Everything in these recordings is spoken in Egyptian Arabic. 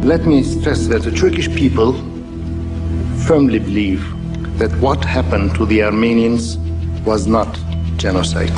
Let me stress that the Turkish people firmly believe that what happened to the Armenians was not genocide.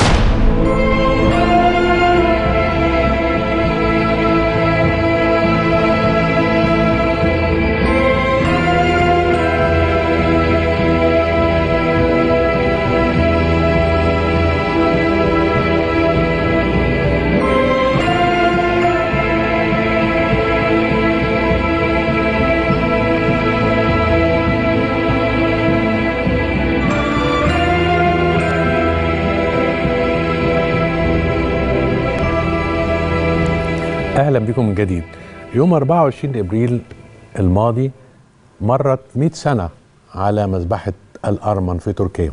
اهلا بكم من جديد يوم 24 ابريل الماضي مرت 100 سنه على مذبحه الارمن في تركيا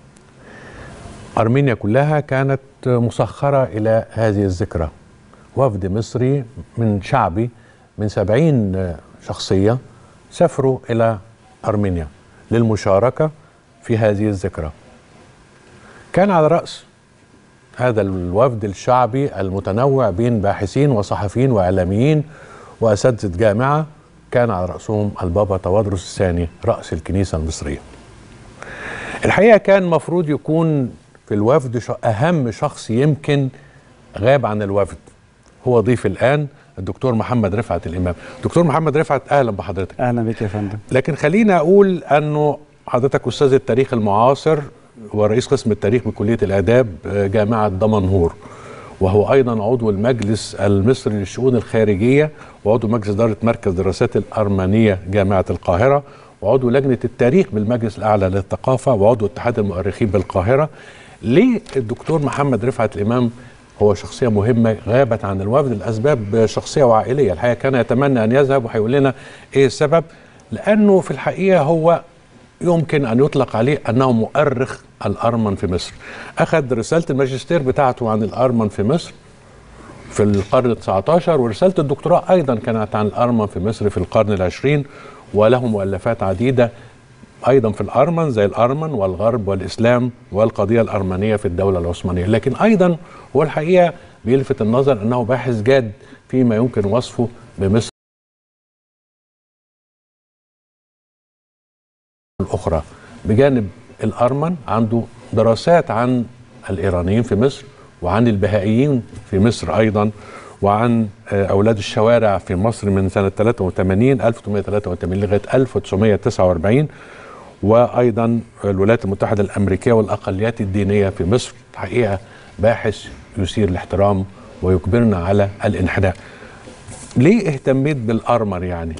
ارمينيا كلها كانت مسخره الى هذه الذكرى وفد مصري من شعبي من 70 شخصيه سافروا الى ارمينيا للمشاركه في هذه الذكرى كان على راس هذا الوفد الشعبي المتنوع بين باحثين وصحفيين واعلاميين واساتذه جامعه كان على راسهم البابا توادرس الثاني راس الكنيسه المصريه. الحقيقه كان مفروض يكون في الوفد ش- اهم شخص يمكن غاب عن الوفد هو ضيف الان الدكتور محمد رفعت الامام. دكتور محمد رفعت اهلا بحضرتك. اهلا بك يا فندم لكن خلينا اقول انه حضرتك استاذ التاريخ المعاصر ورئيس قسم التاريخ بكليه الاداب جامعه دمنهور وهو ايضا عضو المجلس المصري للشؤون الخارجيه وعضو مجلس اداره مركز دراسات الارمنيه جامعه القاهره وعضو لجنه التاريخ بالمجلس الاعلى للثقافه وعضو اتحاد المؤرخين بالقاهره ليه الدكتور محمد رفعت الامام هو شخصيه مهمه غابت عن الوفد لاسباب شخصيه وعائليه الحقيقه كان يتمنى ان يذهب وهيقول لنا ايه السبب لانه في الحقيقه هو يمكن ان يطلق عليه انه مؤرخ الارمن في مصر اخذ رساله الماجستير بتاعته عن الارمن في مصر في القرن ال 19 ورساله الدكتوراه ايضا كانت عن الارمن في مصر في القرن العشرين وله مؤلفات عديده ايضا في الارمن زي الارمن والغرب والاسلام والقضيه الارمنيه في الدوله العثمانيه لكن ايضا هو الحقيقه بيلفت النظر انه باحث جاد فيما يمكن وصفه بمصر الأخرى بجانب الأرمن عنده دراسات عن الإيرانيين في مصر وعن البهائيين في مصر أيضا وعن آه، أولاد الشوارع في مصر من سنة 83 1883 لغاية 1949 وأيضا الولايات المتحدة الأمريكية والأقليات الدينية في مصر حقيقة باحث يثير الاحترام ويجبرنا على الانحناء ليه اهتميت بالأرمر يعني؟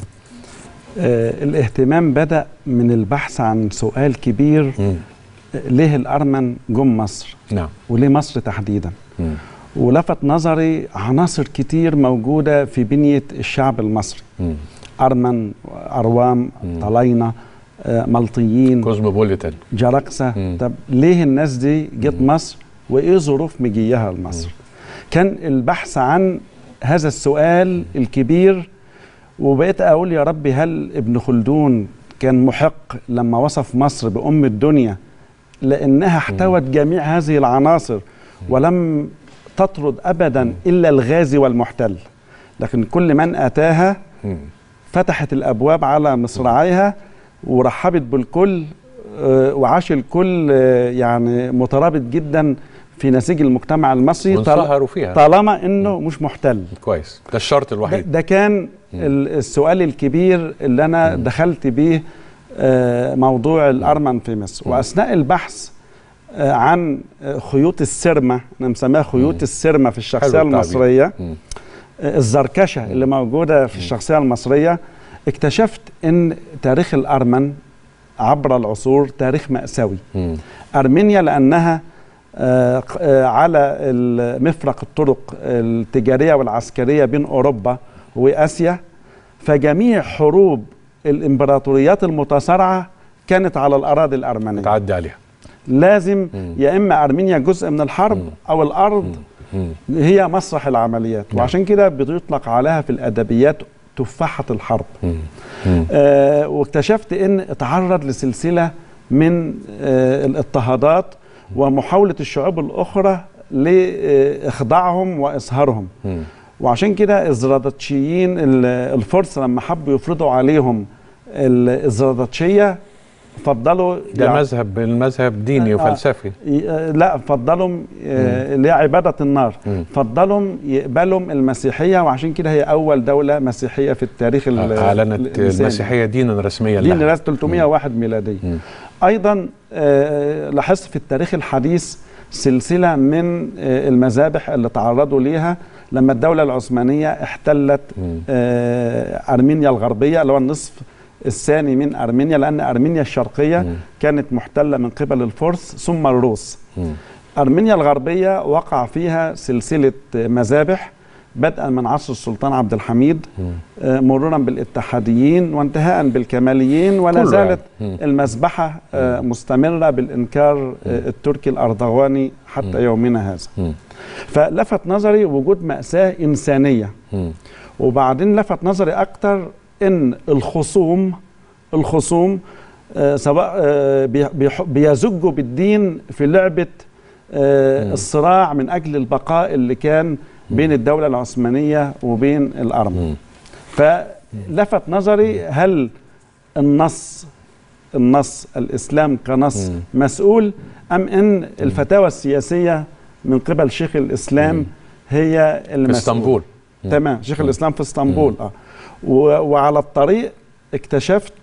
آه الاهتمام بدا من البحث عن سؤال كبير مم. آه، ليه الارمن جم مصر نعم وليه مصر تحديدا مم. ولفت نظري عناصر كتير موجوده في بنيه الشعب المصري مم. ارمن اروام طلاينه آه، ملطيين كوزموبوليتان جرقسة مم. طب ليه الناس دي جت مصر وايه ظروف مجيها لمصر كان البحث عن هذا السؤال الكبير وبقيت اقول يا ربي هل ابن خلدون كان محق لما وصف مصر بأم الدنيا لأنها احتوت جميع هذه العناصر ولم تطرد أبدا إلا الغازي والمحتل لكن كل من أتاها مم. فتحت الابواب على مصراعيها ورحبت بالكل آه، وعاش الكل آه، يعني مترابط جدا في نسيج المجتمع المصري طال- وانصهروا فيها طالما انه مش محتل كويس ده الشرط ده, الوحيد ده كان ال- السؤال الكبير اللي انا دخلت بيه آه، موضوع الارمن في مصر واثناء البحث آه، عن آه، خيوط السرمه انا مسميها خيوط السرمه في الشخصيه حلو التعبير. المصريه مم. الزركشه اللي موجوده في الشخصيه المصريه اكتشفت ان تاريخ الارمن عبر العصور تاريخ ماساوي مم. ارمينيا لانها آه، ق- آه، على ال- مفرق الطرق التجاريه والعسكريه بين اوروبا واسيا فجميع حروب الامبراطوريات المتصارعه كانت على الاراضي الارمنيه تعدي عليها لازم يا اما ارمينيا جزء من الحرب او الارض مم. هي مسرح العمليات وعشان كده بيطلق عليها في الادبيات تفاحه الحرب مم. مم. آه واكتشفت ان اتعرض لسلسله من آه الاضطهادات ومحاوله الشعوب الاخرى لاخضاعهم واصهارهم مم. وعشان كده الزرادشتيين ال- الفرس لما حبوا يفرضوا عليهم ال- الزرادشتيه فضلوا ده يع- مذهب المذهب ديني آه. وفلسفي ي- آه، لا فضلوا آه، اللي هي عباده النار مم. فضلوا يقبلوا المسيحيه وعشان كده هي اول دوله مسيحيه في التاريخ ال- اعلنت الإنساني. المسيحيه دينا رسميا دي لها. ناس 301 ميلادية مم. أيضا آه، لاحظت في التاريخ الحديث سلسلة من آه، المذابح اللي تعرضوا ليها لما الدولة العثمانية احتلت مم. آه، أرمينيا الغربية اللي هو النصف الثاني من أرمينيا لأن أرمينيا الشرقية مم. كانت محتلة من قبل الفرس ثم الروس مم. أرمينيا الغربية وقع فيها سلسلة آه، مذابح بدءا من عصر السلطان عبد الحميد مم. آه، مرورا بالاتحاديين وانتهاء بالكماليين ولا كله زالت يعني. مم. المذبحة آه، مستمرة بالإنكار آه، التركي الأرضواني حتى يومنا هذا مم. فلفت نظري وجود مأساة إنسانية مم. وبعدين لفت نظري أكتر إن الخصوم الخصوم آه، سواء آه، بي- بيح- بيزجوا بالدين في لعبة آه، مم. الصراع من أجل البقاء اللي كان بين الدولة العثمانية وبين الأرمن مم. فلفت نظري هل النص النص الاسلام كنص مم. مسؤول ام ان الفتاوى السياسيه من قبل شيخ الاسلام مم. هي في المسؤول اسطنبول مم. تمام شيخ الاسلام في اسطنبول اه و- وعلى الطريق اكتشفت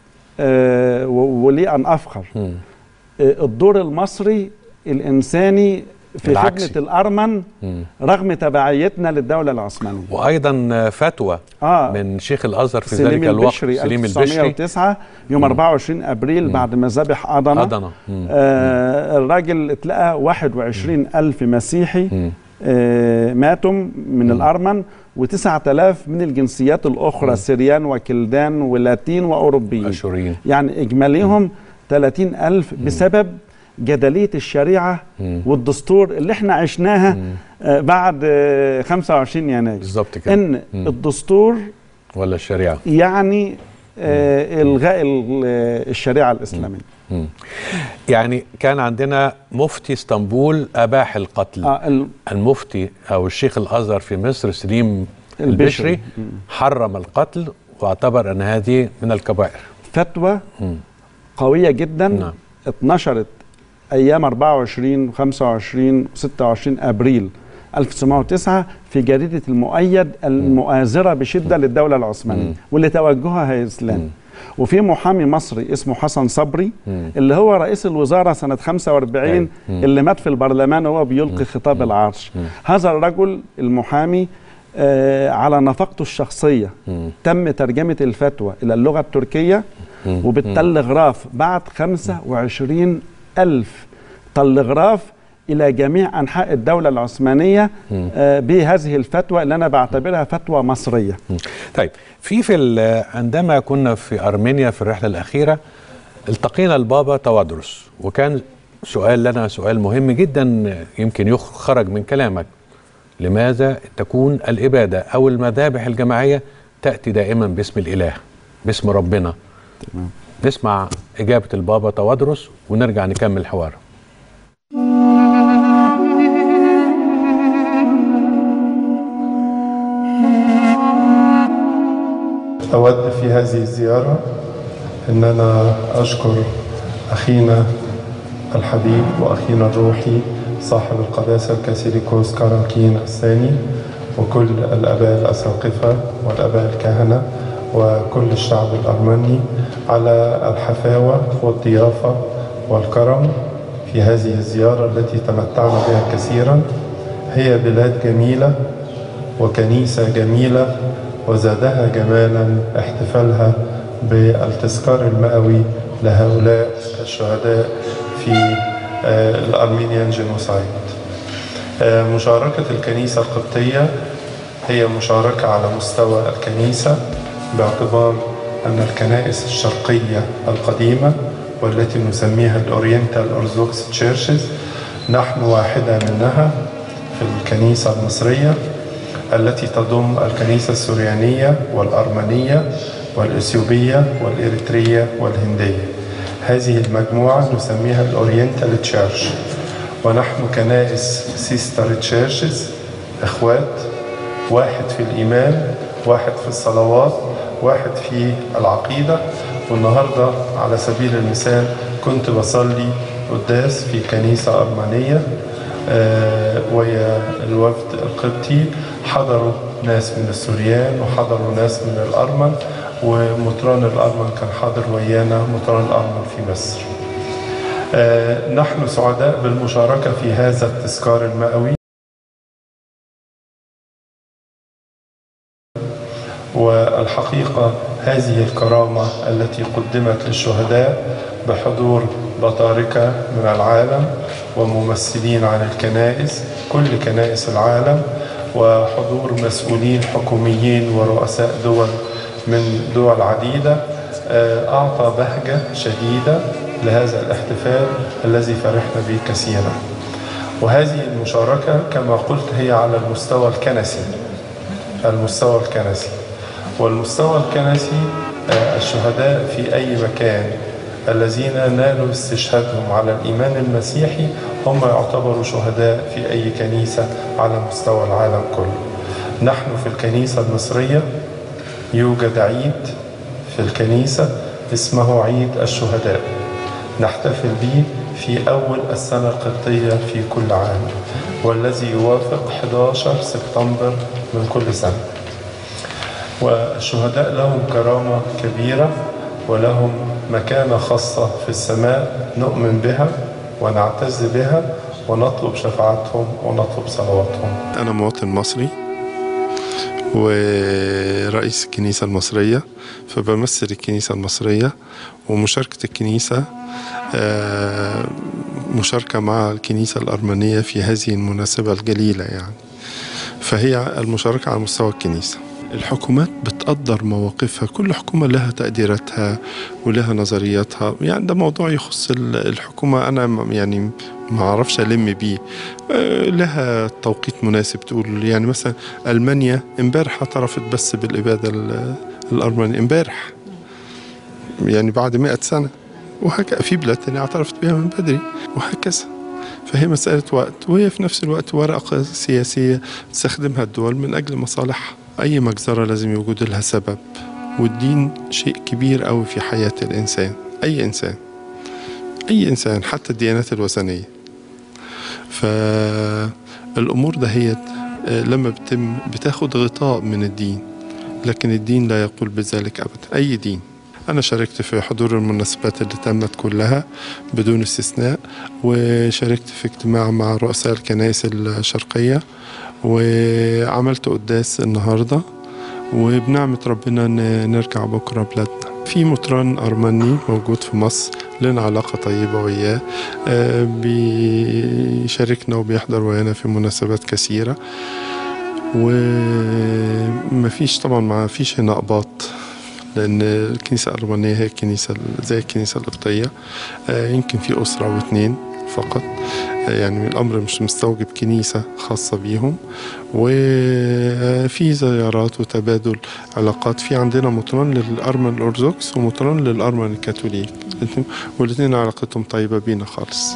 آه و- ولي ان افخر مم. آه الدور المصري الانساني في العكسي. خدمه الارمن مم. رغم تبعيتنا للدوله العثمانيه وايضا فتوى اه من شيخ الازهر في سليم ذلك الوقت البشري سليم البشري 1909 يوم 24 ابريل بعد مذابح أضنة أضنة مم. آه الراجل اتلقى 21 ألف مسيحي مم. آه ماتوا من الأرمن و9000 من الجنسيات الأخرى سريان وكلدان ولاتين وأوروبيين اشوريين يعني إجماليهم 30 ألف بسبب جدلية الشريعة مم. والدستور اللي احنا عشناها مم. آه بعد آه 25 يناير بالظبط كده ان مم. الدستور ولا الشريعه يعني آه الغاء ال- آه، الشريعه الاسلاميه مم. يعني كان عندنا مفتي اسطنبول اباح القتل آه ال- المفتي او الشيخ الازهر في مصر سليم البشري. البشري حرم القتل واعتبر ان هذه من الكبائر فتوى مم. قويه جدا نعم. اتنشرت ايام 24 و25 و26 ابريل 1909 في جريده المؤيد المؤازره بشده للدوله العثمانيه مم. واللي توجهها هي اسلامي مم. وفي محامي مصري اسمه حسن صبري مم. اللي هو رئيس الوزاره سنه 45 أيوة. مم. اللي مات في البرلمان وهو بيلقي خطاب العرش مم. هذا الرجل المحامي آه على نفقته الشخصيه مم. تم ترجمه الفتوى الى اللغه التركيه مم. وبالتلغراف بعد 25 ألف تلغراف إلى جميع أنحاء الدولة العثمانية مم. آه، بهذه الفتوى اللي أنا بعتبرها فتوى مصرية مم. طيب في في ال- عندما كنا في ارمينيا في الرحله الاخيره التقينا البابا توادرس وكان سؤال لنا سؤال مهم جدا يمكن يخ- خرج من كلامك لماذا تكون الاباده او المذابح الجماعيه تاتي دائما باسم الاله باسم ربنا تمام. نسمع اجابه البابا توادرس ونرجع نكمل الحوار أود في هذه الزيارة أن أنا أشكر أخينا الحبيب وأخينا الروحي صاحب القداسة الكاثوليكوس كارنكين الثاني وكل الآباء الأساقفة والآباء الكهنة وكل الشعب الأرمني على الحفاوة والضيافة والكرم في هذه الزيارة التي تمتعنا بها كثيرا هي بلاد جميلة وكنيسة جميلة وزادها جمالا احتفالها بالتذكار المئوي لهؤلاء الشهداء في آه، الأرمينيان جينوسايد آه، مشاركة الكنيسة القبطية هي مشاركة على مستوى الكنيسة باعتبار أن الكنائس الشرقية القديمة والتي نسميها الأورينتال أرثوذكس تشيرشز نحن واحدة منها في الكنيسة المصرية التي تضم الكنيسة السوريانية والأرمنية والإثيوبية والإريترية والهندية هذه المجموعة نسميها الأورينتال تشيرش ونحن كنائس سيستر تشيرشز إخوات واحد في الإيمان واحد في الصلوات واحد في العقيدة والنهاردة على سبيل المثال كنت بصلي قداس في كنيسة أرمنية آه، ويا الوفد القبطي حضروا ناس من السوريان وحضروا ناس من الأرمن ومطران الأرمن كان حاضر ويانا مطران الأرمن في مصر آه، نحن سعداء بالمشاركة في هذا التذكار المئوي والحقيقة هذه الكرامة التي قدمت للشهداء بحضور بطاركة من العالم وممثلين عن الكنائس كل كنائس العالم وحضور مسؤولين حكوميين ورؤساء دول من دول عديدة آه، أعطى بهجة شديدة لهذا الاحتفال الذي فرحنا به كثيرا وهذه المشاركة كما قلت هي على المستوى الكنسي المستوى الكنسي والمستوى الكنسي آه، الشهداء في أي مكان الذين نالوا استشهادهم على الإيمان المسيحي هم يعتبروا شهداء في أي كنيسة على مستوى العالم كله نحن في الكنيسة المصرية يوجد عيد في الكنيسة اسمه عيد الشهداء نحتفل به في أول السنة القبطية في كل عام والذي يوافق 11 سبتمبر من كل سنة والشهداء لهم كرامة كبيرة ولهم مكانة خاصة في السماء نؤمن بها ونعتز بها ونطلب شفاعتهم ونطلب صلواتهم أنا مواطن مصري ورئيس الكنيسة المصرية فبمثل الكنيسة المصرية ومشاركة الكنيسة آه، مشاركة مع الكنيسة الأرمنية في هذه المناسبة الجليلة يعني فهي المشاركة على مستوى الكنيسة الحكومات بتقدر مواقفها كل حكومة لها تقديراتها ولها نظرياتها يعني ده موضوع يخص ال- الحكومة أنا م- يعني ما أعرفش ألم بيه آه، لها توقيت مناسب تقول يعني مثلا ألمانيا امبارح اعترفت بس بالإبادة ال- الأرمنية امبارح يعني بعد مئة سنة وهكذا في بلاد تانية اعترفت بها من بدري وهكذا فهي مسألة وقت وهي في نفس الوقت ورقة سياسية تستخدمها الدول من أجل مصالحها أي مجزرة لازم يوجد لها سبب والدين شيء كبير قوي في حياة الإنسان أي إنسان أي إنسان حتى الديانات الوثنية فالأمور دهيت آه، لما بتم بتاخد غطاء من الدين لكن الدين لا يقول بذلك أبدا أي دين أنا شاركت في حضور المناسبات اللي تمت كلها بدون استثناء وشاركت في اجتماع مع رؤساء الكنائس الشرقية وعملت قداس النهاردة وبنعمة ربنا ن- نرجع بكرة بلادنا في مطران أرمني موجود في مصر لنا علاقة طيبة وياه آه، بيشاركنا وبيحضر ويانا في مناسبات كثيرة ومفيش طبعا ما فيش هنا أقباط لأن الكنيسة الأرمنية هي الكنيسة زي الكنيسة القبطية آه، يمكن في أسرة واتنين فقط آه، يعني الأمر مش مستوجب كنيسة خاصة بيهم وفي زيارات وتبادل علاقات في عندنا مطران للأرمن الأرثوذكس ومطران للأرمن الكاثوليك والاثنين علاقتهم طيبة بينا خالص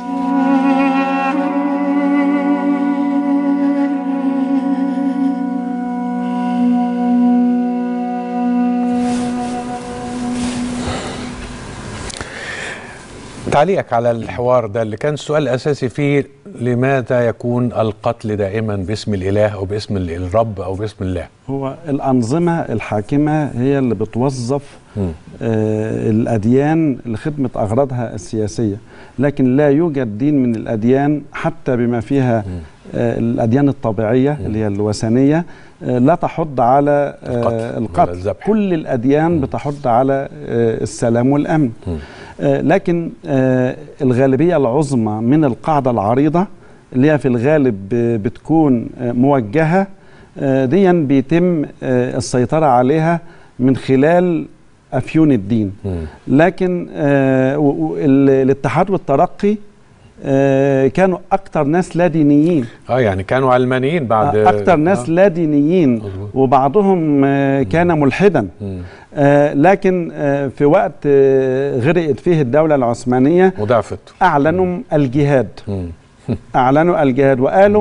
تعليقك على الحوار ده اللي كان السؤال الاساسي فيه لماذا يكون القتل دائما باسم الاله او باسم ال- الرب او باسم الله هو الأنظمة الحاكمة هي اللي بتوظف مم. آه، الأديان لخدمة أغراضها السياسية لكن لا يوجد دين من الأديان حتى بما فيها آه، الأديان الطبيعية اللي هي الوثنية آه، لا تحض على آه، القتل ولا القتل الذبح. كل الأديان بتحض على آه، السلام والأمن آه، لكن آه، الغالبية العظمى من القاعدة العريضة اللي هي في الغالب آه، بتكون آه، موجهة آه، ديا بيتم آه، السيطرة عليها من خلال أفيون الدين مم. لكن آه، و- و- ال- الاتحاد والترقي آه، كانوا أكتر ناس لا دينيين اه يعني كانوا علمانيين بعد أكتر ناس آه. لا دينيين مظبوط. وبعضهم آه، كان ملحدا مم. آه، لكن آه، في وقت آه، غرقت فيه الدولة العثمانية وضعفت أعلنوا الجهاد مم. أعلنوا الجهاد وقالوا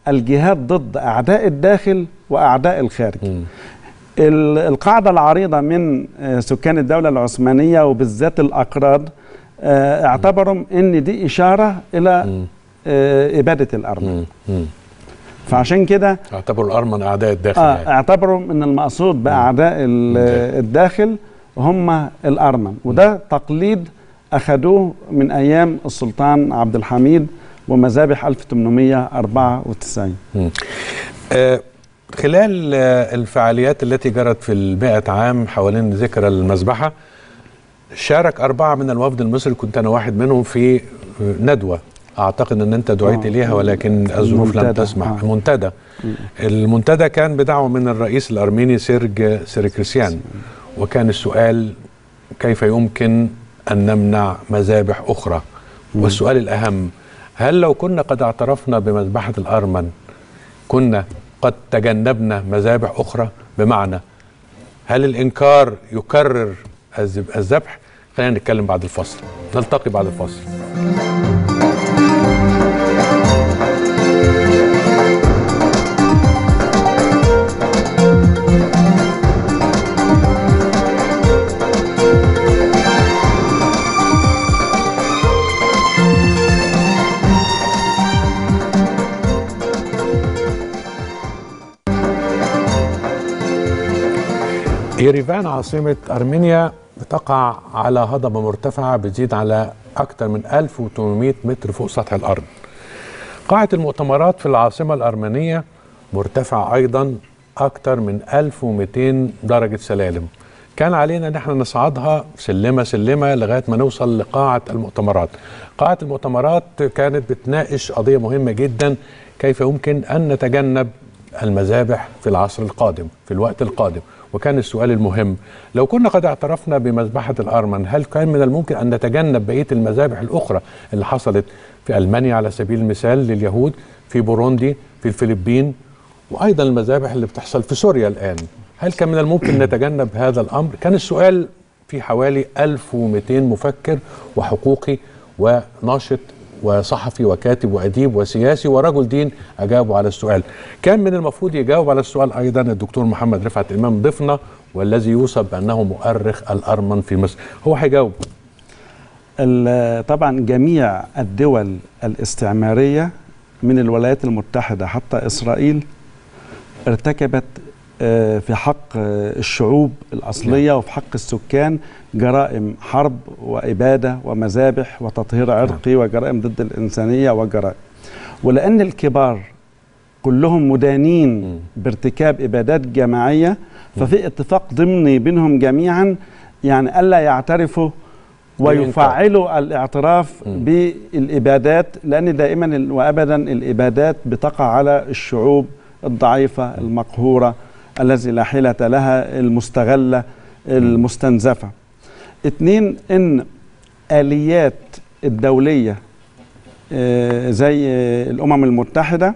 الجهاد ضد اعداء الداخل واعداء الخارج ال- القاعده العريضه من آه، سكان الدوله العثمانيه وبالذات الاكراد آه، اعتبروا ان دي اشاره الى آه، اباده الارمن مم. فعشان كده اعتبروا الارمن اعداء الداخل آه يعني. اعتبروا ان المقصود باعداء ال- الداخل هم الارمن وده تقليد اخذوه من ايام السلطان عبد الحميد ومذابح 1894 مم. آه، خلال آه، الفعاليات التي جرت في المائة عام حوالين ذكرى المذبحة شارك أربعة من الوفد المصري كنت أنا واحد منهم في آه، ندوة أعتقد أن أنت دعيت آه. إليها ولكن الظروف لم المنتدى. تسمح آه. منتدى المنتدى كان بدعوة من الرئيس الأرميني سيرج سيركريسيان وكان السؤال كيف يمكن أن نمنع مذابح أخرى والسؤال الأهم هل لو كنا قد اعترفنا بمذبحة الأرمن كنا قد تجنبنا مذابح أخرى بمعنى هل الإنكار يكرر الذب- الذبح خلينا نتكلم بعد الفصل نلتقي بعد الفصل إيريفان عاصمة أرمينيا بتقع على هضبة مرتفعة بتزيد على أكثر من 1800 متر فوق سطح الأرض قاعة المؤتمرات في العاصمة الأرمنية مرتفعة أيضا أكثر من 1200 درجة سلالم كان علينا ان احنا نصعدها سلمه سلمه لغايه ما نوصل لقاعه المؤتمرات. قاعه المؤتمرات كانت بتناقش قضيه مهمه جدا كيف يمكن ان نتجنب المذابح في العصر القادم في الوقت القادم وكان السؤال المهم لو كنا قد اعترفنا بمذبحة الأرمن هل كان من الممكن أن نتجنب بقية المذابح الأخرى اللي حصلت في ألمانيا على سبيل المثال لليهود في بوروندي في الفلبين وأيضا المذابح اللي بتحصل في سوريا الآن هل كان من الممكن نتجنب هذا الأمر كان السؤال في حوالي 1200 مفكر وحقوقي وناشط وصحفي وكاتب وأديب وسياسي ورجل دين أجابوا على السؤال كان من المفروض يجاوب على السؤال أيضا الدكتور محمد رفعت الإمام ضيفنا والذي يوصف بأنه مؤرخ الأرمن في مصر هو هيجاوب ال- طبعا جميع الدول الاستعمارية من الولايات المتحدة حتى إسرائيل ارتكبت آه، في حق آه، الشعوب الأصلية وفي حق السكان جرائم حرب وإبادة ومذابح وتطهير عرقي وجرائم ضد الإنسانية وجرائم ولأن الكبار كلهم مدانين بارتكاب إبادات جماعية ففي اتفاق ضمني بينهم جميعا يعني ألا يعترفوا ويفعلوا الاعتراف بالإبادات لأن دائما ال- وأبدا الإبادات بتقع على الشعوب الضعيفة المقهورة الذي لا حيلة لها المستغلة المستنزفة اتنين إن آليات الدولية آه، زي آه، الأمم المتحدة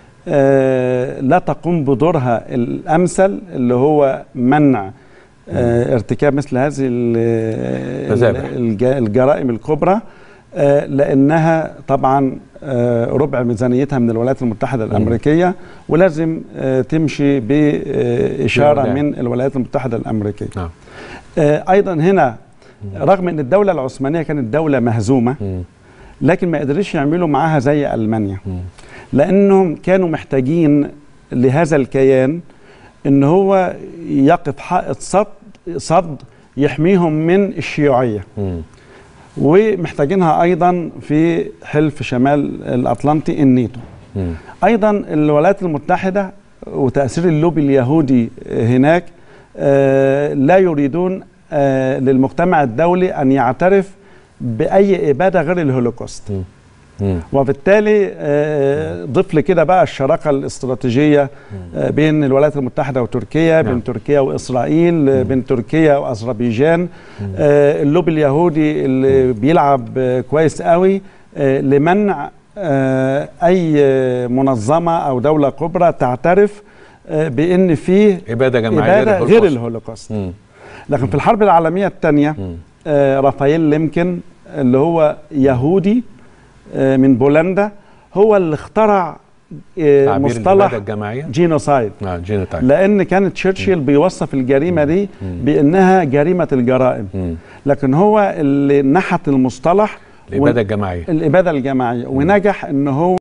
آه، لا تقوم بدورها الأمثل اللي هو منع آه، ارتكاب مثل هذه ال- مذابح. الج- الجرائم الكبرى آه، لأنها طبعا آه، ربع ميزانيتها من الولايات المتحدة الأمريكية ولازم آه، تمشي بإشارة بإعلان. من الولايات المتحدة الأمريكية نعم آه، أيضا هنا رغم أن الدولة العثمانية كانت دولة مهزومة مم. لكن ما قدروش يعملوا معاها زي ألمانيا لأنهم كانوا محتاجين لهذا الكيان ان هو يقف حائط صد صد يحميهم من الشيوعيه مم. ومحتاجينها ايضا في حلف شمال الاطلنطي الناتو مم. ايضا الولايات المتحده وتاثير اللوبي اليهودي هناك آه، لا يريدون آه، للمجتمع الدولي ان يعترف باي اباده غير الهولوكوست مم. وبالتالي آه، ضيف لي كده بقى الشراكه الاستراتيجيه آه، بين الولايات المتحده وتركيا نعم. بين تركيا واسرائيل آه، بين تركيا واذربيجان آه، اللوبي اليهودي اللي بيلعب آه، كويس قوي آه، لمنع آه، اي آه، منظمه او دوله كبرى تعترف آه، بان فيه إبادة جماعية اباده غير للهولوكوست. الهولوكوست مم. لكن في الحرب العالميه الثانيه مم. آه، رافائيل ليمكن اللي هو يهودي آه، من بولندا هو اللي اخترع آه، تعبير مصطلح الإبادة الجماعية جينوسايد آه جينوتايب لان كان تشرشل بيوصف الجريمه دي بانها جريمه الجرائم مم. لكن هو اللي نحت المصطلح الإبادة الجماعية الاباده الجماعيه ونجح ان هو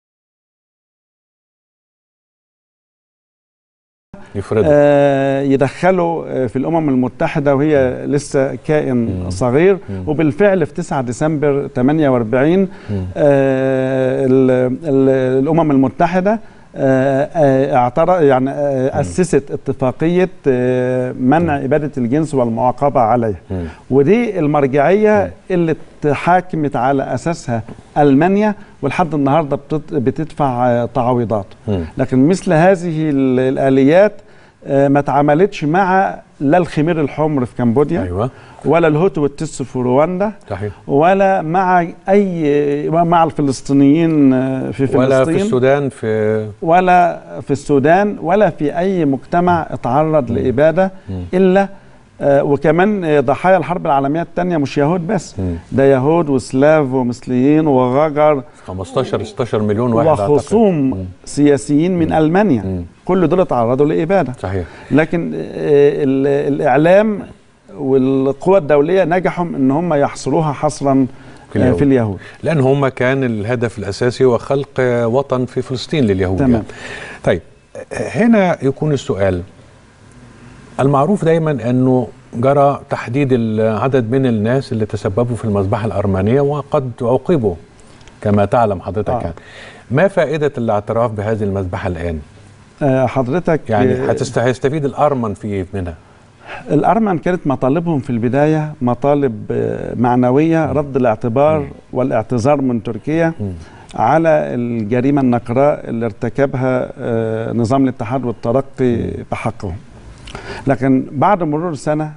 يفرض آه، يدخله آه، في الامم المتحده وهي لسه كائن صغير وبالفعل في 9 ديسمبر 48 آه، ال- ال- الامم المتحده آه، آه، اعترض يعني آه، اسست اتفاقيه آه، منع اباده الجنس والمعاقبه عليها مم. ودي المرجعيه اللي اتحاكمت على اساسها المانيا ولحد النهارده بتت- بتدفع آه، تعويضات مم. لكن مثل هذه ال- الاليات آه، ما اتعملتش مع لا الخمير الحمر في كمبوديا أيوة ولا الهوتو والتس في رواندا صحيح ولا مع اي مع الفلسطينيين آه، في فلسطين ولا في السودان في ولا في السودان ولا في اي مجتمع اتعرض لاباده الا آه، وكمان آه، ضحايا الحرب العالميه الثانيه مش يهود بس مم. ده يهود وسلاف ومصريين وغجر 15 16 مليون واحد أعتقد. وخصوم سياسيين من المانيا مم. كل دول اتعرضوا لاباده صحيح لكن آه، ال- الاعلام والقوى الدوليه نجحوا ان هم يحصروها حصرا في آه، اليهود. في اليهود لان هم كان الهدف الاساسي هو خلق وطن في فلسطين لليهود تمام. يعني. طيب هنا يكون السؤال المعروف دايما انه جرى تحديد العدد من الناس اللي تسببوا في المذبحه الارمنيه وقد عوقبوا كما تعلم حضرتك آه. يعني ما فائده الاعتراف بهذه المذبحه الان؟ آه، حضرتك يعني آه، هتست- هيستفيد الارمن في إيه منها؟ الأرمن كانت مطالبهم في البداية مطالب آه، معنوية رد الاعتبار والاعتذار من تركيا على الجريمة النقراء اللي ارتكبها آه، نظام الاتحاد والترقي بحقهم لكن بعد مرور سنة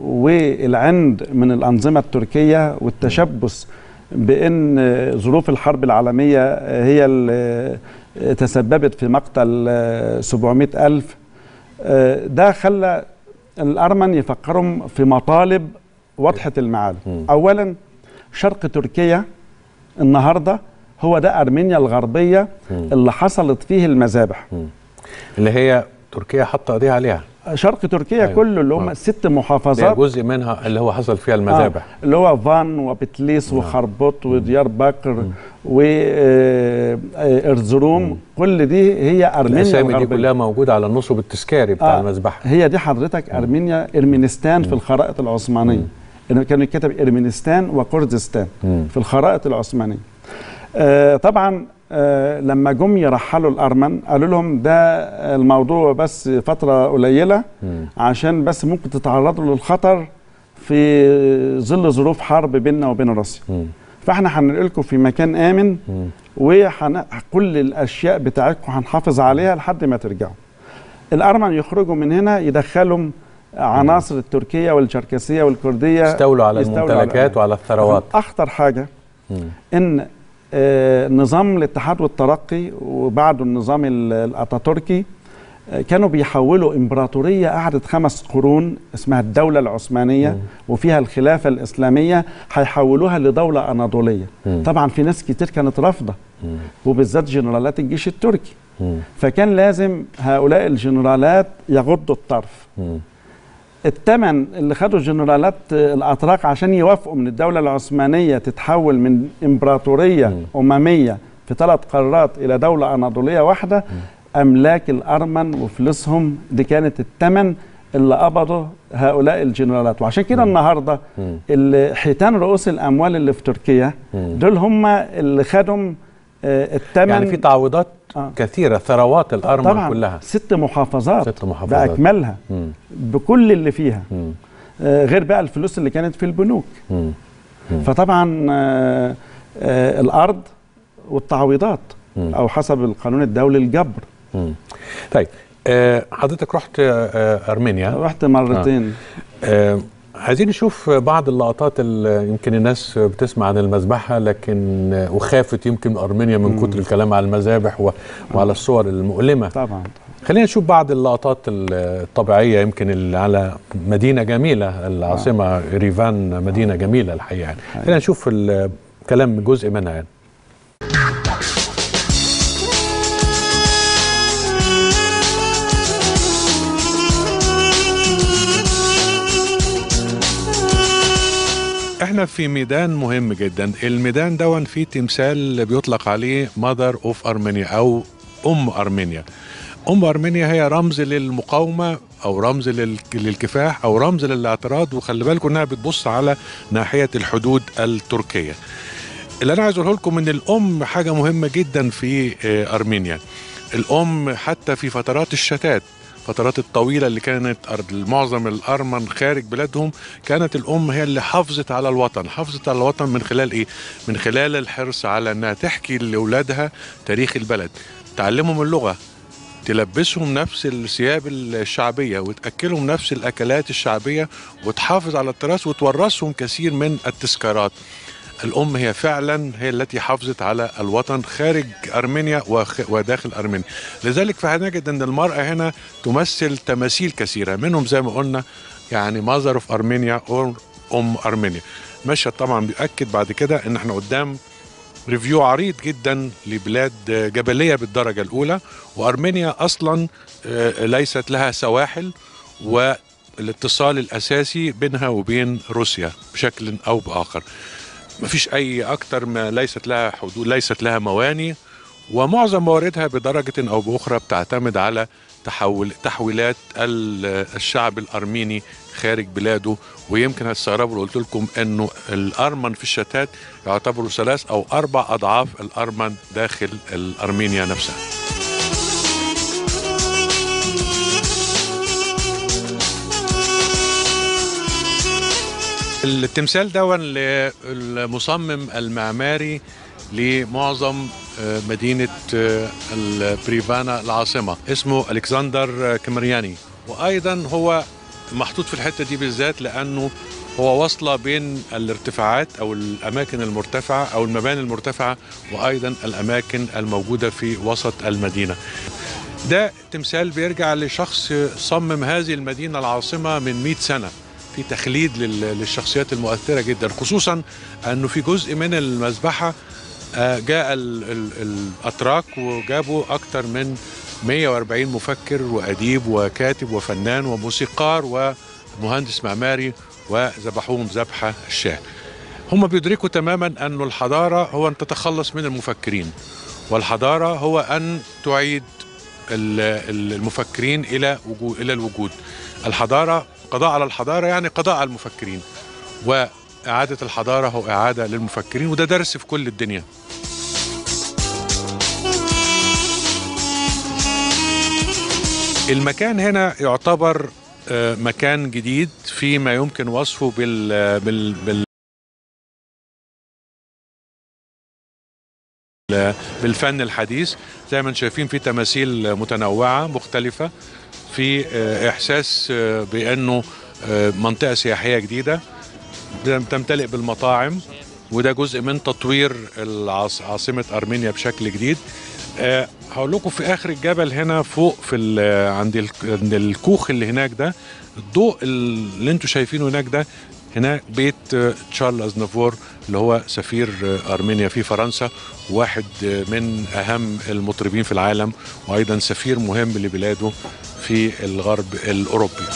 والعند من الأنظمة التركية والتشبث بأن آه، ظروف الحرب العالمية آه، هي اللي آه، تسببت في مقتل آه، 700 ألف آه، ده خلى الأرمن يفكروا في مطالب واضحة المعالم مم. أولا شرق تركيا النهاردة هو ده أرمينيا الغربية مم. اللي حصلت فيه المذابح اللي هي تركيا حاطه ايديها عليها شرق تركيا أيوة. أيوة. كله اللي هم آه. ست ده محافظات جزء منها اللي هو حصل فيها المذابح آه اللي هو فان وبتليس وخربوط وديار بكر وإرزروم كل دي هي أرمينيا الاسامي دي الغربية كلها موجوده على النصب التذكاري بتاع آه. المذبحه هي دي حضرتك ارمينيا ارمينستان في الخرائط العثمانيه إنه كانوا يتكتب ارمينستان وكردستان مم. في الخرائط العثمانيه آه طبعا آه لما جم يرحلوا الارمن قالوا لهم ده الموضوع بس فتره قليله مم. عشان بس ممكن تتعرضوا للخطر في ظل ظروف حرب بيننا وبين روسيا مم. فاحنا هننقلكم في مكان امن مم. وكل الاشياء بتاعتكم هنحافظ عليها لحد ما ترجعوا الارمن يخرجوا من هنا يدخلوا عناصر التركيه والشركسيه والكرديه استولوا على يستولوا الممتلكات على- وعلى الثروات اخطر حاجه مم. ان آه، نظام الاتحاد والترقي وبعده النظام ال- الاتاتوركي آه، كانوا بيحولوا امبراطوريه قعدت خمس قرون اسمها الدوله العثمانيه وفيها الخلافه الاسلاميه هيحولوها لدوله اناضوليه مم. طبعا في ناس كتير كانت رافضه مم. وبالذات جنرالات الجيش التركي مم. فكان لازم هؤلاء الجنرالات يغضوا الطرف مم. الثمن اللي خدوا الجنرالات الاتراك عشان يوافقوا من الدوله العثمانيه تتحول من امبراطوريه مم. امميه في ثلاث قارات الى دوله اناضوليه واحده املاك الارمن وفلوسهم دي كانت الثمن اللي قبضوا هؤلاء الجنرالات وعشان كده النهارده مم. اللي حيتان رؤوس الاموال اللي في تركيا مم. دول هم اللي خدوا آه، الثمن يعني في تعويضات آه. كثيره ثروات الارمن طبعا كلها ست محافظات ست محافظات. باكملها مم. بكل اللي فيها مم. آه، غير بقى الفلوس اللي كانت في البنوك مم. فطبعا آه، آه، الارض والتعويضات مم. او حسب القانون الدولي الجبر مم. طيب آه، حضرتك رحت آه، ارمينيا رحت مرتين آه، عايزين نشوف بعض اللقطات اللي يمكن الناس بتسمع عن المذبحة لكن آه، وخافت يمكن أرمينيا من كتر الكلام على المذابح و- وعلى الصور المؤلمة طبعا خلينا نشوف بعض اللقطات الطبيعية يمكن اللي على مدينة جميلة العاصمة ريفان مدينة جميلة الحقيقة يعني خلينا نشوف الكلام جزء منها يعني احنا في ميدان مهم جدا الميدان دون فيه تمثال بيطلق عليه ماذر اوف ارمينيا او ام ارمينيا ام ارمينيا هي رمز للمقاومه او رمز لل- للكفاح او رمز للاعتراض وخلي بالكم انها بتبص على ناحيه الحدود التركيه اللي انا عايز اقوله لكم ان الام حاجه مهمه جدا في آه، ارمينيا الام حتى في فترات الشتات فترات الطويله اللي كانت أرض- معظم الارمن خارج بلادهم كانت الام هي اللي حافظت على الوطن حافظت على الوطن من خلال ايه من خلال الحرص على انها تحكي لاولادها تاريخ البلد تعلمهم اللغه تلبسهم نفس الثياب الشعبية وتأكلهم نفس الأكلات الشعبية وتحافظ على التراث وتورثهم كثير من التذكارات الأم هي فعلا هي التي حافظت على الوطن خارج أرمينيا وخ- وداخل أرمينيا لذلك فهنجد أن المرأة هنا تمثل تماثيل كثيرة منهم زي ما قلنا يعني ماذر اوف أرمينيا أو أم أرمينيا مشهد طبعا بيؤكد بعد كده ان احنا قدام ريفيو عريض جدا لبلاد جبلية بالدرجة الأولى وأرمينيا أصلا آه، ليست لها سواحل والاتصال الأساسي بينها وبين روسيا بشكل أو بآخر مفيش أي أكتر ما ليست لها حدود ليست لها مواني ومعظم مواردها بدرجة أو بأخرى بتعتمد على تحول تحويلات ال- الشعب الأرميني خارج بلاده ويمكن هتستغربوا لو قلت لكم انه الارمن في الشتات يعتبروا ثلاث او اربع اضعاف الارمن داخل الارمينيا نفسها التمثال ده للمصمم المعماري لمعظم آه، مدينة آه، البريفانا العاصمة اسمه ألكسندر كمرياني وأيضا هو محطوط في الحتة دي بالذات لأنه هو واصلة بين الارتفاعات أو الأماكن المرتفعة أو المباني المرتفعة وأيضا الأماكن الموجودة في وسط المدينة ده تمثال بيرجع لشخص صمم هذه المدينة العاصمة من 100 سنة في تخليد لل- للشخصيات المؤثرة جدا خصوصا أنه في جزء من المذبحة آه، جاء ال- ال- الأتراك وجابوا أكثر من 140 مفكر وأديب وكاتب وفنان وموسيقار ومهندس معماري وذبحوهم ذبحة الشاه هم بيدركوا تماما أن الحضارة هو أن تتخلص من المفكرين والحضارة هو أن تعيد ال- ال- المفكرين إلى وجود إلى الوجود الحضارة قضاء على الحضارة يعني قضاء على المفكرين وإعادة الحضارة هو إعادة للمفكرين وده درس في كل الدنيا المكان هنا يعتبر آه، مكان جديد فيما يمكن وصفه بال بال بال بالفن الحديث زي ما انتم شايفين في تماثيل متنوعة مختلفة في آه، إحساس آه، بأنه آه، منطقة سياحية جديدة تمتلئ بالمطاعم وده جزء من تطوير العاص- عاصمة أرمينيا بشكل جديد آه، هقول لكم في آخر الجبل هنا فوق في ال- عند ال- عند الكوخ اللي هناك ده الضوء اللي انتم شايفينه هناك ده هناك بيت آه، تشارل أزنافور اللي هو سفير آه، أرمينيا في فرنسا واحد آه، من أهم المطربين في العالم وأيضا سفير مهم لبلاده في الغرب الأوروبي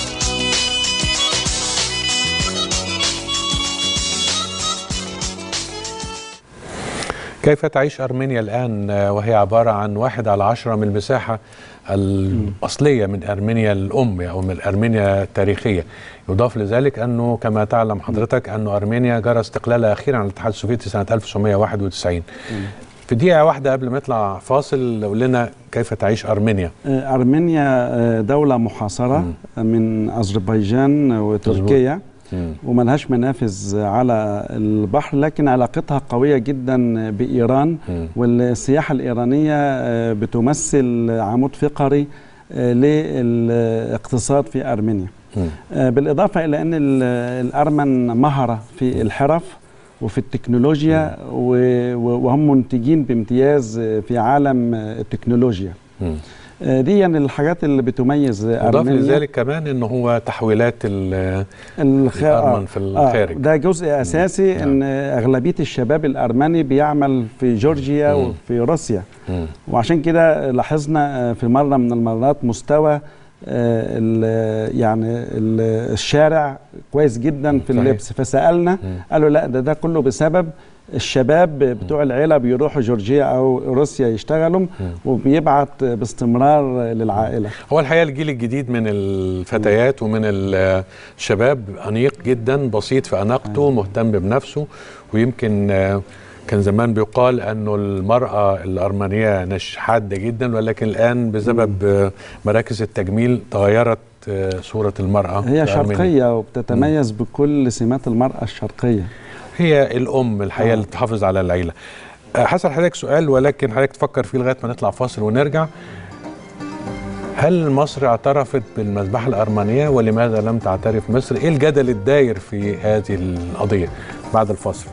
كيف تعيش أرمينيا الآن آه، وهي عبارة عن واحد على عشرة من المساحة الأصلية من أرمينيا الأم أو من أرمينيا التاريخية يضاف لذلك أنه كما تعلم حضرتك أن أرمينيا جرى استقلالها أخيرا عن الاتحاد السوفيتي سنة 1991 في دقيقة واحدة قبل ما يطلع فاصل قول لنا كيف تعيش أرمينيا آه، أرمينيا آه، دولة محاصرة من أذربيجان وتركيا مم. وملهاش منافذ على البحر لكن علاقتها قوية جدا بإيران مم. والسياحة الإيرانية آه، بتمثل عمود فقري آه، للاقتصاد في أرمينيا مم. آه، بالإضافة إلى أن ال- الأرمن مهرة في الحرف وفي التكنولوجيا و- و- وهم منتجين بامتياز آه، في عالم آه، التكنولوجيا مم. آه، دي يعني الحاجات اللي بتميز يضاف أرمينيا لذلك كمان أنه هو تحويلات ال- الخ... الأرمن في الخارج. ده جزء اساسي نعم. ان اغلبيه الشباب الارمني بيعمل في جورجيا مم. وفي روسيا مم. وعشان كده لاحظنا في مره من المرات مستوى آه، ال- يعني ال- الشارع كويس جدا في صحيح. اللبس فسالنا قالوا لا ده ده كله بسبب الشباب بتوع العيله بيروحوا جورجيا او روسيا يشتغلوا وبيبعت باستمرار للعائله هو الحقيقه الجيل الجديد من الفتيات ومن الشباب انيق جدا بسيط في اناقته مهتم بنفسه ويمكن آه، كان زمان بيقال انه المراه الارمنيه نش حاده جدا ولكن الان بسبب آه، مراكز التجميل تغيرت آه، صوره المراه هي الأرمنية. شرقيه وبتتميز بكل سمات المراه الشرقيه هي الام الحقيقه اللي تحافظ على العيله آه، هسال حضرتك سؤال ولكن حضرتك تفكر فيه لغايه ما نطلع فاصل ونرجع هل مصر اعترفت بالمذبحة الأرمنية ولماذا لم تعترف مصر؟ إيه الجدل الداير في هذه القضية بعد الفاصل؟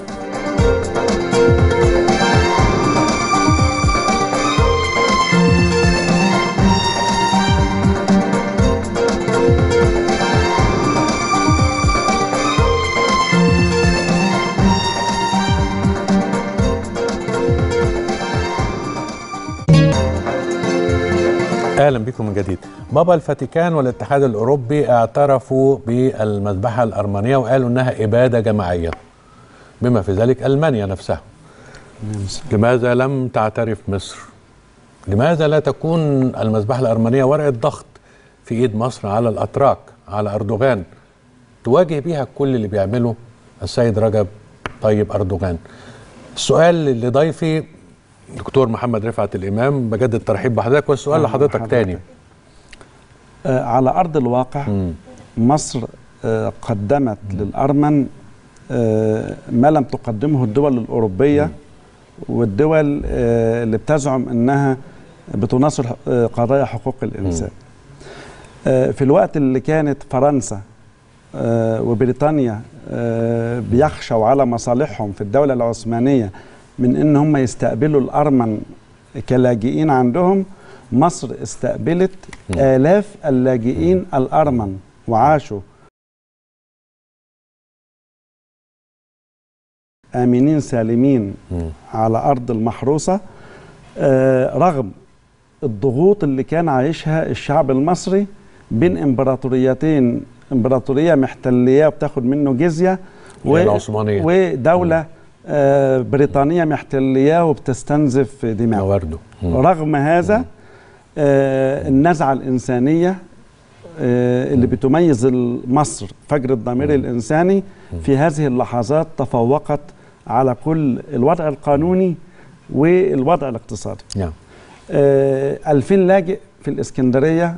اهلا بكم من جديد. بابا الفاتيكان والاتحاد الاوروبي اعترفوا بالمذبحه الارمنيه وقالوا انها اباده جماعيه. بما في ذلك المانيا نفسها. لماذا لم تعترف مصر؟ لماذا لا تكون المذبحه الارمنيه ورقه ضغط في ايد مصر على الاتراك على اردوغان تواجه بيها كل اللي بيعمله السيد رجب طيب اردوغان. السؤال لضيفي دكتور محمد رفعت الامام بجدد الترحيب بحضرتك والسؤال أهلا لحضرتك بحضرتك. تاني آه، على ارض الواقع مصر آه، قدمت للارمن آه، ما لم تقدمه الدول الاوروبيه والدول آه، اللي بتزعم انها بتناصر آه، قضايا حقوق الانسان آه، في الوقت اللي كانت فرنسا آه، وبريطانيا آه، بيخشوا على مصالحهم في الدولة العثمانية من ان هم يستقبلوا الارمن كلاجئين عندهم مصر استقبلت آلاف اللاجئين الأرمن وعاشوا آمنين سالمين على أرض المحروسة آه، رغم الضغوط اللي كان عايشها الشعب المصري بين امبراطوريتين امبراطورية محتلية وبتاخد منه جزية اللي هي العثمانية. ودولة آه، بريطانية محتلية وبتستنزف دماء نواردو رغم هذا آه، النزعة الإنسانية آه، اللي بتميز مصر فجر الضمير الإنساني في هذه اللحظات تفوقت على كل الوضع القانوني والوضع الاقتصادي نعم آه، 2000 لاجئ في الإسكندرية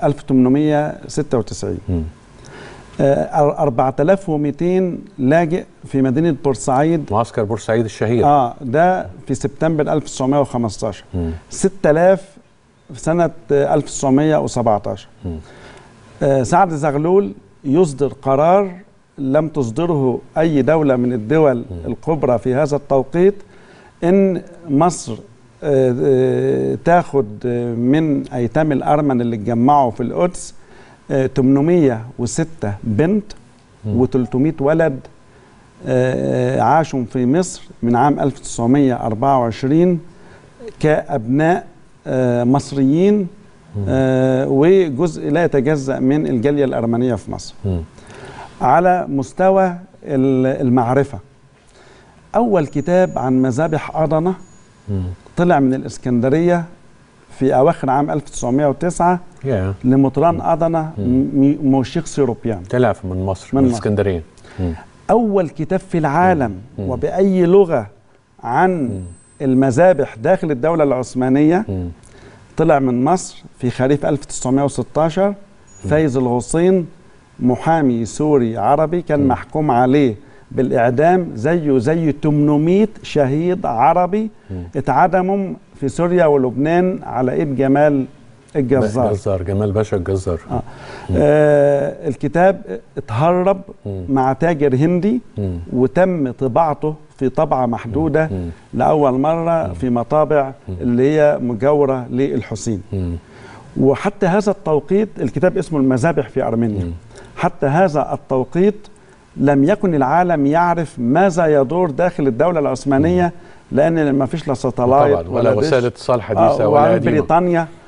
1896 مم. آه، 4200 لاجئ في مدينة بورسعيد معسكر بورسعيد الشهير اه ده في سبتمبر 1915 مم. 6000 في سنة آه، 1917 مم. آه، سعد زغلول يصدر قرار لم تصدره أي دولة من الدول الكبرى في هذا التوقيت إن مصر آه، آه، تاخد آه، من أيتام الأرمن اللي اتجمعوا في القدس آه، 806 بنت و300 ولد آه، عاشوا في مصر من عام 1924 كأبناء آه، مصريين آه، وجزء لا يتجزأ من الجالية الأرمنية في مصر مم. على مستوى ال- المعرفة أول كتاب عن مذابح أضنة مم. طلع من الإسكندرية في أواخر عام 1909 يا لمطران أضنة م- موشيق سيروبيان طلع من مصر من من مصر. اسكندريه مم. أول كتاب في العالم وبأي لغة عن المذابح داخل الدولة العثمانية مم. طلع من مصر في خريف 1916 فايز الغصين محامي سوري عربي كان محكوم عليه بالإعدام زيه زي 800 شهيد عربي اتعدموا في سوريا ولبنان على إيد جمال الجزار جزار جمال باشا الجزار آه. آه الكتاب اتهرب مع تاجر هندي مم. وتم طباعته في طبعة محدودة مم. لأول مرة في مطابع اللي هي مجاورة للحسين مم. وحتى هذا التوقيت الكتاب اسمه المذابح في أرمينيا حتى هذا التوقيت لم يكن العالم يعرف ماذا يدور داخل الدولة العثمانية لأن ما فيش لا ساتلايت طبعا ولا دش. وسائل اتصال حديثه آه ولا وعن قديمه بريطانيا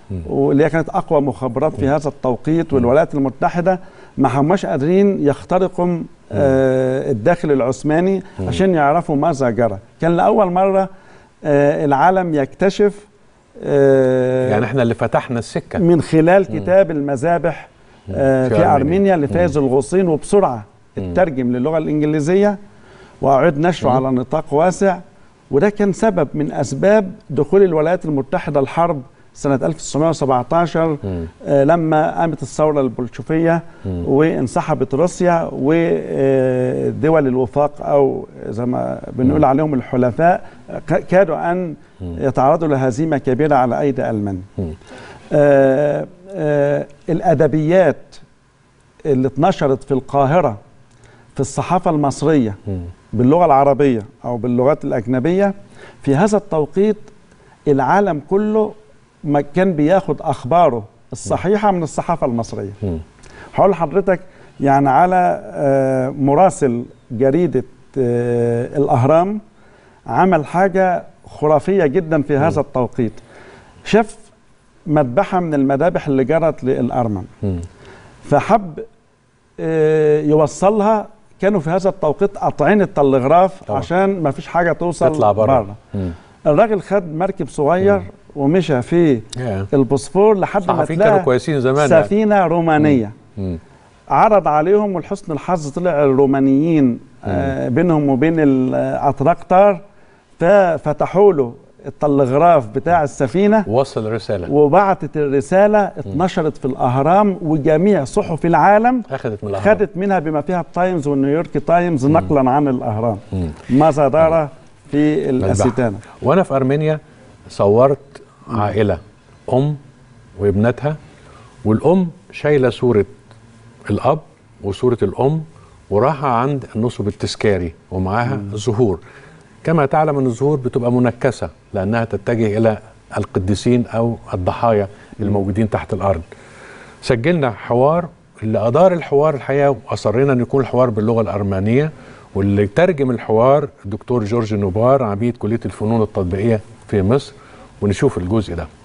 واللي هي كانت اقوى مخابرات في هذا التوقيت والولايات المتحده ما هماش قادرين يخترقوا آه الداخل العثماني عشان يعرفوا ماذا جرى كان لاول مره آه العالم يكتشف آه يعني احنا اللي فتحنا السكه من خلال كتاب المذابح آه في في أرمينيا. ارمينيا لفايز الغوصين وبسرعه اترجم للغه الانجليزيه واعيد نشره على نطاق واسع وده كان سبب من اسباب دخول الولايات المتحده الحرب سنه 1917 آه لما قامت الثوره البلشفيه وانسحبت روسيا ودول الوفاق او زي ما بنقول عليهم الحلفاء ك- كادوا ان يتعرضوا لهزيمه كبيره على ايدي المانيا. آه آه الادبيات اللي اتنشرت في القاهره في الصحافه المصريه باللغه العربيه او باللغات الاجنبيه في هذا التوقيت العالم كله ما كان بياخد اخباره الصحيحه من الصحافه المصريه هقول لحضرتك يعني على آه، مراسل جريده آه، الاهرام عمل حاجه خرافيه جدا في هذا التوقيت شاف مذبحه من المذابح اللي جرت للارمن فحب آه، يوصلها كانوا في هذا التوقيت قاطعين التلغراف طبعا. عشان ما فيش حاجه توصل تطلع بره. بره الراجل خد مركب صغير ومشى في يا. البوسفور لحد ما الصحفيين تلاقى كانوا كويسين زمان يعني. سفينه رومانيه مم. عرض عليهم ولحسن الحظ طلع الرومانيين آه بينهم وبين الاتراك طار ففتحوا له التلغراف بتاع السفينه وصل رساله وبعتت الرساله اتنشرت في الاهرام وجميع صحف العالم اخذت من الاهرام خدت منها بما فيها التايمز والنيويورك تايمز نقلا عن الاهرام ماذا دار في الاستانه وانا في ارمينيا صورت عائله ام وابنتها والام شايله صوره الاب وصوره الام وراحه عند النصب التذكاري ومعاها زهور كما تعلم ان الزهور بتبقى منكسه لانها تتجه الى القديسين او الضحايا الموجودين تحت الارض سجلنا حوار اللي ادار الحوار الحقيقه واصرينا ان يكون الحوار باللغه الارمانيه واللي ترجم الحوار الدكتور جورج نوبار عميد كليه الفنون التطبيقيه في مصر ونشوف الجزء ده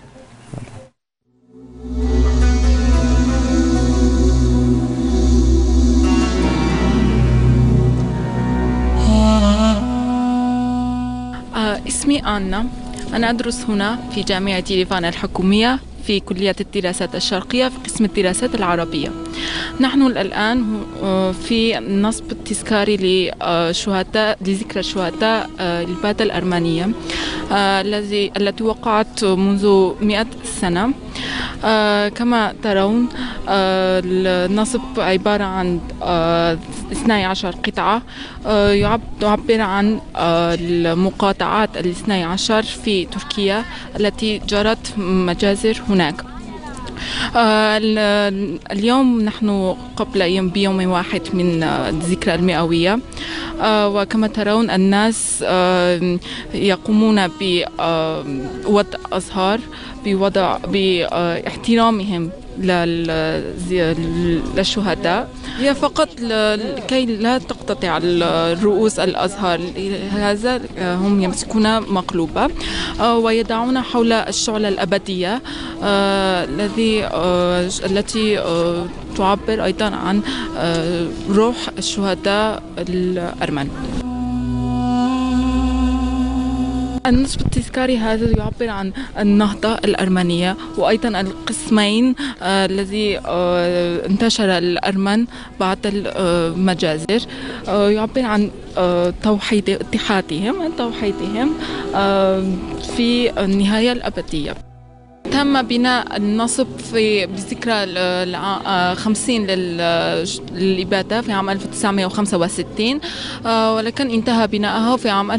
آه، اسمي آنا أنا أدرس هنا في جامعة يريفان الحكومية في كلية الدراسات الشرقية في قسم الدراسات العربية نحن الآن آه، في النصب التذكاري لشهداء لذكرى الشهداء آه، البادة الأرمنية آه، الذي التي وقعت منذ مئة سنة آه، كما ترون آه، النصب عبارة عن آه، 12 قطعة آه، يعب- تعبر عن آه، المقاطعات الاثني عشر في تركيا التي جرت مجازر هناك آه، ال- اليوم نحن قبل يوم بيوم واحد من آه، الذكرى المئوية آه، وكما ترون الناس آه، يقومون بوضع أزهار بوضع باحترامهم لل- زي- للشهداء هي فقط ل- لكي لا تقتطع الرؤوس الأزهار هذا هم يمسكون مقلوبة آه، ويضعون حول الشعلة الأبدية آه، الذي آه، التي آه، تعبر أيضا عن آه، روح الشهداء الأرمن النصب التذكاري هذا يعبر عن النهضة الأرمنية وأيضا القسمين آه، الذي آه، انتشر الأرمن بعد المجازر آه، يعبر عن آه، توحيد اتحادهم عن توحيدهم آه، في النهاية الأبدية تم بناء النصب في بذكرى ال- الع- آه، 50 لل- للإبادة في عام 1965 آه، ولكن انتهى بناءها في عام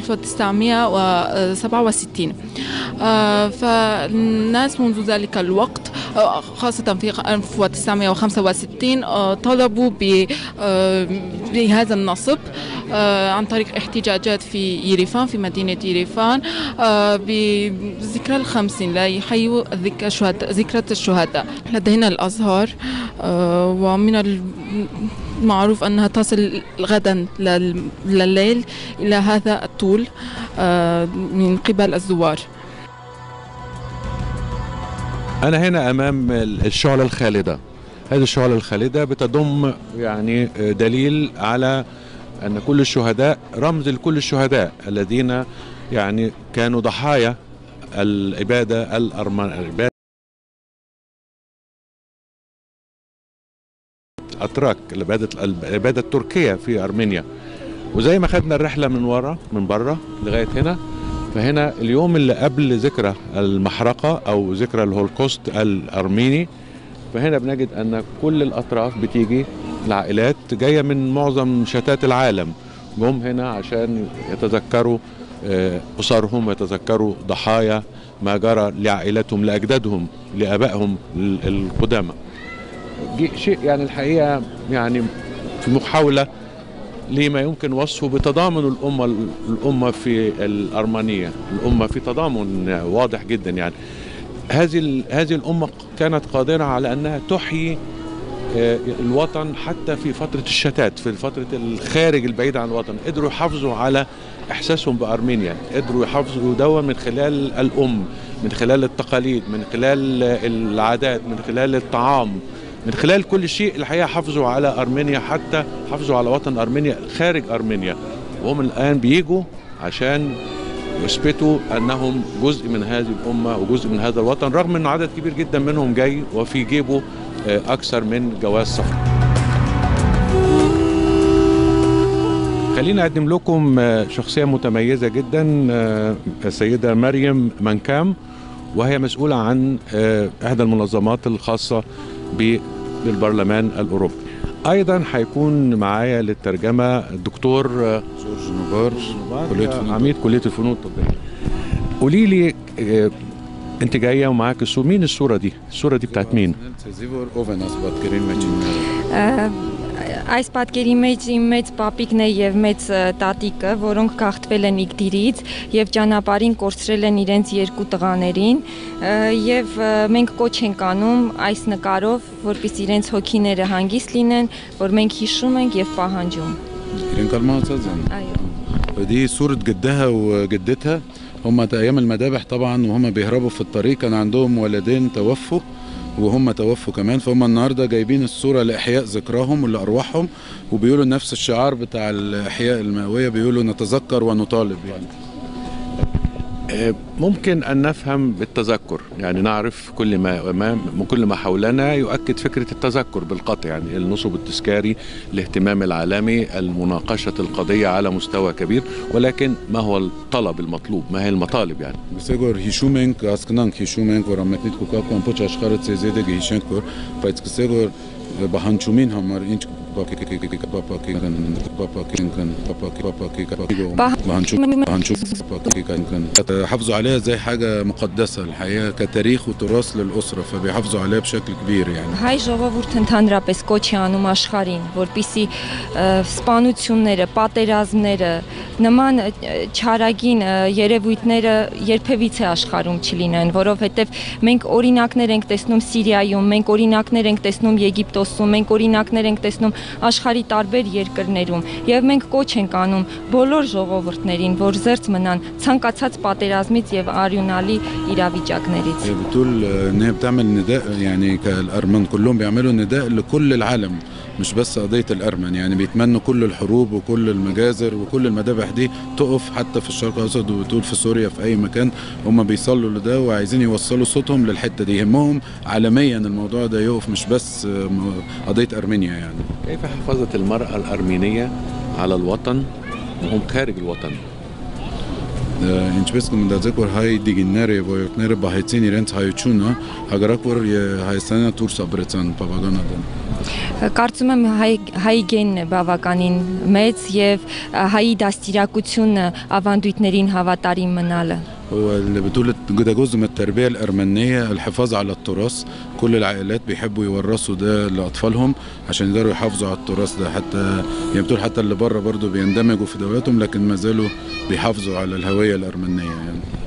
1967 آه، فالناس منذ ذلك الوقت آه، خاصة في 1965 آه، طلبوا ب- آه، بهذا النصب آه، عن طريق احتجاجات في يريفان في مدينة يريفان آه، بذكرى الخمسين لا يحيوا ذكرى الشهداء ذكرى الشهداء لدينا الأزهار آه، ومن المعروف أنها تصل غدا لل- لليل إلى هذا الطول آه، من قبل الزوار أنا هنا أمام ال- الشعلة الخالدة هذه الشعلة الخالدة بتضم يعني دليل على أن كل الشهداء رمز لكل الشهداء الذين يعني كانوا ضحايا الإبادة الأرمن الأتراك الإبادة الإبادة التركية في أرمينيا وزي ما خدنا الرحلة من ورا من بره لغاية هنا فهنا اليوم اللي قبل ذكرى المحرقة أو ذكرى الهولوكوست الأرميني فهنا بنجد أن كل الأطراف بتيجي العائلات جاية من معظم شتات العالم جم هنا عشان يتذكروا آه، أسرهم ويتذكروا ضحايا ما جرى لعائلتهم لأجدادهم لآبائهم ال- القدامى جي- شيء يعني الحقيقة يعني في محاولة لما يمكن وصفه بتضامن الأمة الأمة في الأرمنية الأمة في تضامن واضح جدا يعني هذه ال- هذه الأمة كانت قادرة على أنها تحيي آه، الوطن حتى في فترة الشتات في فترة الخارج البعيد عن الوطن قدروا يحافظوا على إحساسهم بأرمينيا قدروا يحافظوا دوا من خلال الأم من خلال التقاليد من خلال العادات من خلال الطعام من خلال كل شيء الحقيقة حافظوا على أرمينيا حتى حافظوا على وطن أرمينيا خارج أرمينيا وهم الآن بيجوا عشان يثبتوا أنهم جزء من هذه الأمة وجزء من هذا الوطن رغم أن عدد كبير جدا منهم جاي وفي جيبه آه، أكثر من جواز سفر خليني أقدم لكم آه، شخصية متميزة جدا آه، السيدة مريم منكام وهي مسؤولة عن آه، إحدى المنظمات الخاصة ب- بالبرلمان الأوروبي أيضا هيكون معايا للترجمة الدكتور آه، جورج نوبار كلية فنون عميد كلية الفنون التطبيقية قولي لي آه، انت جايه ومعاك الصوره مين الصوره دي الصوره دي بتاعت مين Զիվոր ով են ասված գրին մեջինները Ա, Այս պատկերի մեջ իմ մեծ պապիկն է եւ մեծ ը, տատիկը, որոնք գաղթվել են Իգդիրից եւ ճանապարհին կորցրել են իրենց երկու տղաներին ը, եւ ը, մենք կոչ ենք անում այս նկարով, որpիսի իրենց հոգիները հանգիստ լինեն, որ մենք հիշում ենք եւ պահանջում։ իրենք ալմանացած են Այո։ دي صورة جدها وجدتها هم أيام المذابح طبعا وهم بيهربوا في الطريق كان عندهم ولدين توفوا وهم توفوا كمان فهم النهارده جايبين الصورة لإحياء ذكراهم ولأرواحهم وبيقولوا نفس الشعار بتاع الإحياء المئوية بيقولوا نتذكر ونطالب يعني آه، ممكن ان نفهم بالتذكر يعني نعرف كل ما ما كل ما حولنا يؤكد فكره التذكر بالقطع يعني النصب التذكاري الاهتمام العالمي المناقشه القضيه على مستوى كبير ولكن ما هو الطلب المطلوب ما هي المطالب يعني Գսեգոր հիշում ենք, հասկանանք հիշում ենք, որ ամենից կուկակ ամբողջ աշխարհը ցեզեդը գիշենք որ, բայց գսեգոր բահանջումին համար ինչ բապակի բապակի կան բապակի կան բապակի բապակի կան بهنشوف بهنشوف حافظوا عليها زي حاجة مقدسة الحقيقة كتاريخ وتراث للأسرة فبيحافظوا عليها بشكل كبير يعني Հայ ժողովուրդը ընդհանրապես կոչ է անում աշխարհին, որpիսի ը, սպանությունները, պատերազմները, նման ը, չարագին ը, երևույթները երբևիցե աշխարհում չլինեն, որովհետև մենք օրինակներ ենք տեսնում Սիրիայում, մենք օրինակներ ենք տեսնում Եգիպտոսում, մենք օրինակներ ենք տեսնում աշխարհի տարբեր երկրներում, եւ մենք կոչ ենք անում բոլոր ժողովուրդներին, որ զերծ մնան ցանկացած պատերազմից եւ արյունալի իրավիճակներից։ هي بتقول ان هي بتعمل نداء يعني كالارمن كلهم بيعملوا نداء لكل العالم مش بس قضيه الارمن يعني بيتمنوا كل الحروب وكل المجازر وكل المذابح دي تقف حتى في الشرق الاوسط وبتقول في سوريا في اي مكان هم بيصلوا لده وعايزين يوصلوا صوتهم للحته دي يهمهم عالميا الموضوع ده يقف مش بس قضيه ارمينيا يعني كيف حافظت المراه الارمينيه على الوطن وهم خارج الوطن ինչպես կմտածեք որ հայ դիգինները եւ ոյոտները բահեցին իրենց հայությունը հակառակ որ ե- հայաստանը դուրս ապրեցան բավականադեն Կարծում եմ հայ հայի գենն է բավականին մեծ եւ ա, հայի դաստիարակությունը ավանդույթներին հավատարիմ մնալը։ هو اللي بتقول ده جزء من التربية الأرمنية الحفاظ على التراث كل العائلات بيحبوا يورثوا ده لأطفالهم عشان يقدروا يحافظوا على التراث ده حتى يعني بتقول حتى اللي بره برضه بيندمجوا في دولتهم لكن ما زالوا بيحافظوا على الهوية الأرمنية يعني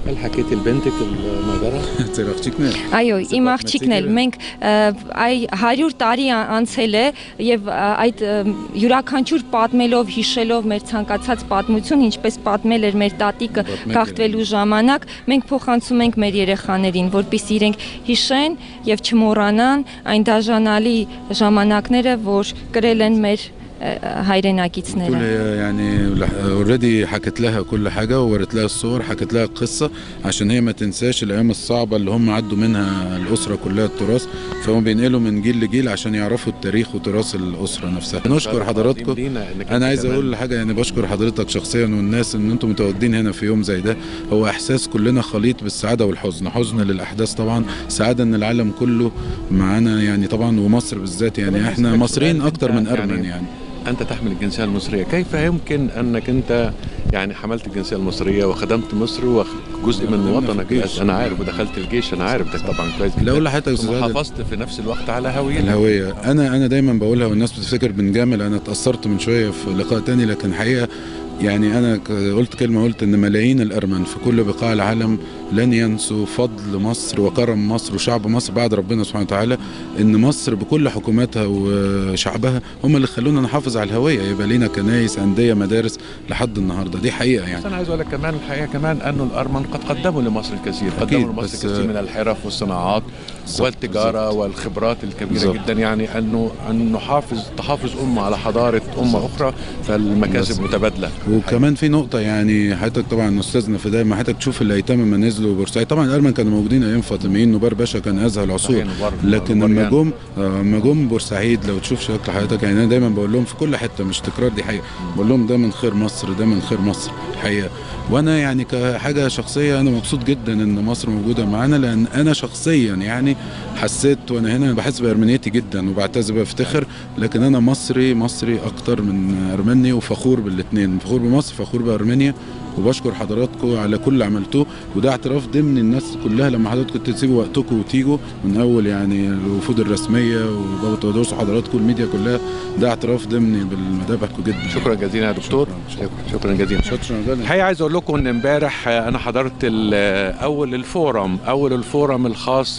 هل حكيتي لبنتك المجرة؟ Ձեր աղջիկն է։ Այո, իմ Սա աղջիկն էլ պատմեցիք մենք ը, այ 100 տարի ա- անցել է եւ ա, այդ ը, յուրաքանչյուր պատմելով, հիշելով մեր ցանկացած պատմություն, ինչպես պատմել էր մեր տատիկը Պատմել գաղթվելու ժամանակ, մենք փոխանցում ենք մեր երեխաներին, որpիսի իրենք հիշեն եւ չմոռանան այն դաժանալի ժամանակները, որ կրել են մեր ը, հայրենակիցները։ كل يعني اوريدي حكت لها كل حاجه وورت لها الصور حكت لها القصه عشان هي ما تنساش الايام الصعبه اللي هم عدوا منها الاسره كلها التراث فهم بينقلوا من جيل لجيل عشان يعرفوا التاريخ وتراث الاسره نفسها نشكر حضراتكم انا عايز اقول حاجه يعني بشكر حضرتك شخصيا والناس ان انتم متواجدين هنا في يوم زي ده هو احساس كلنا خليط بالسعاده والحزن حزن للاحداث طبعا سعاده ان العالم كله معانا يعني طبعا ومصر بالذات يعني احنا مصريين اكتر من ارمن يعني أنت تحمل الجنسية المصرية كيف يمكن أنك أنت يعني حملت الجنسية المصرية وخدمت مصر وجزء من خدمنا في وطنك الجيش. أنا عارف ودخلت الجيش أنا عارف ده طبعا كويس جدا لا أقول لحضرتك يا ثم أستاذ عادل. حافظت في نفس الوقت على هويتك الهوية أنا أنا دايما بقولها والناس بتفتكر بنجامل أنا اتأثرت من شوية في لقاء تاني لكن حقيقة يعني أنا ك- قلت كلمة قلت إن ملايين الأرمن في كل بقاع العالم لن ينسوا فضل مصر وكرم مصر وشعب مصر بعد ربنا سبحانه وتعالى إن مصر بكل حكوماتها وشعبها هم اللي خلونا نحافظ على الهوية يبقى لينا كنايس أندية مدارس لحد النهاردة دي حقيقة يعني بس أنا عايز أقول لك كمان الحقيقة كمان أنه الأرمن قد قدموا لمصر الكثير أكيد، قدموا لمصر بس- الكثير من الحرف والصناعات بالظبط، والتجارة بالظبط. والخبرات الكبيرة بالظبط. جدا يعني أنه أن نحافظ تحافظ أمة على حضارة أمة أخرى فالمكاسب بالظبط. متبادلة وكمان في نقطة يعني حضرتك طبعا أستاذنا في دايما حضرتك تشوف الأيتام لما نزلوا بورسعيد طبعا الأرمن كانوا موجودين أيام فاطميين نوبار باشا كان أزهى العصور صحيح، نوبار- لكن نوبار لما يعني. جم آه، لما جم بورسعيد لو تشوف شكل حضرتك يعني أنا دايما بقول لهم في كل حتة مش تكرار دي حقيقة بقول لهم ده من خير مصر ده من خير مصر الحقيقة وأنا يعني كحاجة شخصية أنا مبسوط جدا إن مصر موجودة معانا لأن أنا شخصيا يعني حسيت وأنا هنا بحس بأرمنيتي جدا وبعتز بفتخر لكن أنا مصري مصري أكتر من أرمني وفخور بالاثنين فخور بمصر فخور بأرمينيا وبشكر حضراتكم على كل اللي عملتوه وده اعتراف ضمن الناس كلها لما حضراتكم تسيبوا وقتكم وتيجوا من اول يعني الوفود الرسميه وبابا تودرس وحضراتكم الميديا كلها ده اعتراف ضمني بالمدافعكم جدا شكرا جزيلا يا دكتور شكرا شكرا جزيلا شكرا جدا الحقيقه عايز اقول لكم ان امبارح آه، انا حضرت ال- اول الفورم اول الفورم الخاص